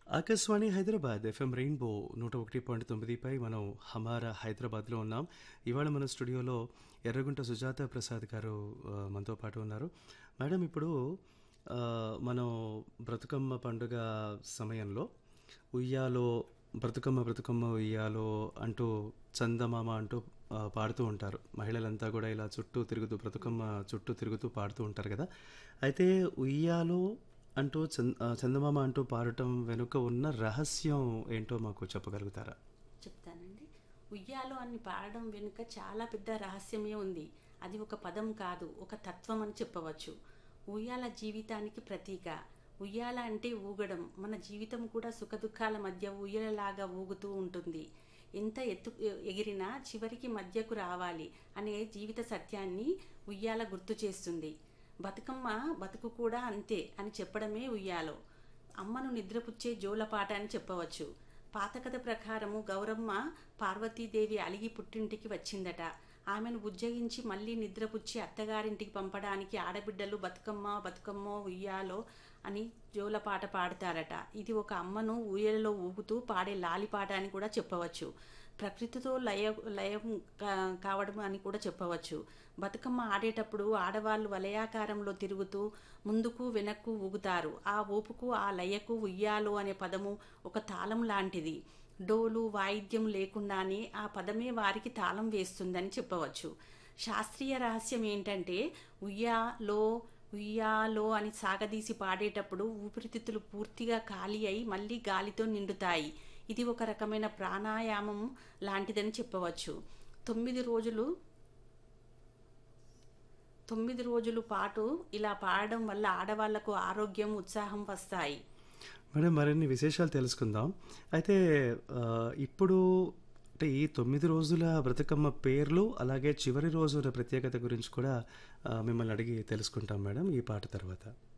Akashvani Hyderabad FM rainbow నూట ఒకటి point తొమ్మిదిపై మనం హమారా హైదరాబాద్లో ఉన్నాం ఇవాళ మన స్టూడియోలో ఎర్రగుంట సుజాత ప్రసాద్ గారు ఆ, మనతో పాటు ఉన్నారు మేడం ఇప్పుడు ఆ, మనం బ్రతుకమ్మ పండుగ సమయంలో ఉయ్యాలో బ్రతుకమ్మ బ్రతుకమ్మ ఉయ్యాలో అంటూ చందమామ అంటూ ఆ, పాడుతూ ఉంటారు మహిళలంతా కూడా ఇలా చుట్టూ తిరుగుతూ బ్రతుకమ్మ చుట్టూ తిరుగుతూ పాడుతూ ఉంటారు కదా అయితే ఉయ్యాలో అంటూ చంద ఆ, చందమామ అంటూ పాడటం వెనుక ఉన్న రహస్యం ఏంటో మాకు చెప్పగలుగుతారా చెప్తానండి ఉయ్యాలో అని పాడడం వెనుక చాలా పెద్ద రహస్యమే ఉంది అది ఒక పదం కాదు ఒక తత్వం అని చెప్పవచ్చు ఉయ్యాల జీవితానికి ప్రతీక ఉయ్యాల అంటే ఊగడం మన జీవితం కూడా సుఖదుఖాల మధ్య ఉయ్యలలాగా ఊగుతూ ఉంటుంది ఎంత ఎత్తు ఎగిరినా చివరికి మధ్యకు రావాలి అనే జీవిత సత్యాన్ని ఉయ్యాల గుర్తు చేస్తుంది బతుకమ్మ బతుకు కూడా అంతే అని చెప్పడమే ఉయ్యాలో అమ్మను నిద్రపుచ్చే జోలపాట అని చెప్పవచ్చు పాత కథ ప్రకారము గౌరమ్మ పార్వతీదేవి అలిగి పుట్టింటికి వచ్చిందట ఆమెను బుజ్జగించి మళ్ళీ నిద్రపుచ్చి అత్తగారింటికి పంపడానికి ఆడబిడ్డలు బతుకమ్మ బతుకమ్మ ఉయ్యాలో అని జోలపాట పాడతారట ఇది ఒక అమ్మను ఊయలలో ఊగుతూ పాడే లాలిపాట అని కూడా చెప్పవచ్చు ప్రకృతితో లయ లయం కా- కావడం అని కూడా చెప్పవచ్చు బతుకమ్మ ఆడేటప్పుడు ఆడవాళ్ళు వలయాకారంలో తిరుగుతూ ముందుకు వెనక్కు ఊగుతారు ఆ ఊపుకు ఆ లయకు ఉయ్యాలో అనే పదము ఒక తాళం లాంటిది డోలు వాయిద్యం లేకుండానే ఆ పదమే వారికి తాళం వేస్తుందని చెప్పవచ్చు శాస్త్రీయ రహస్యం ఏంటంటే ఉయ్యాలో ఉయ్యాలో అని సాగదీసి పాడేటప్పుడు ఊపిరితిత్తులు పూర్తిగా ఖాళీ అయి మళ్ళీ గాలితో నిండుతాయి ఇది ఒక రకమైన ప్రాణాయామం లాంటిదని చెప్పవచ్చు తొమ్మిది రోజులు తొమ్మిది రోజుల పాటు ఇలా పాడడం వల్ల ఆడవాళ్లకు ఆరోగ్యం ఉత్సాహం వస్తాయి మేడం మరిన్ని విశేషాలు తెలుసుకుందాం అయితే ఆ, ఇప్పుడు అంటే ఈ తొమ్మిది రోజుల బ్రతుకమ్మ పేర్లు అలాగే చివరి రోజుల ప్రత్యేకత గురించి కూడా ఆ, మిమ్మల్ని అడిగి తెలుసుకుంటాం మేడం ఈ పాట తర్వాత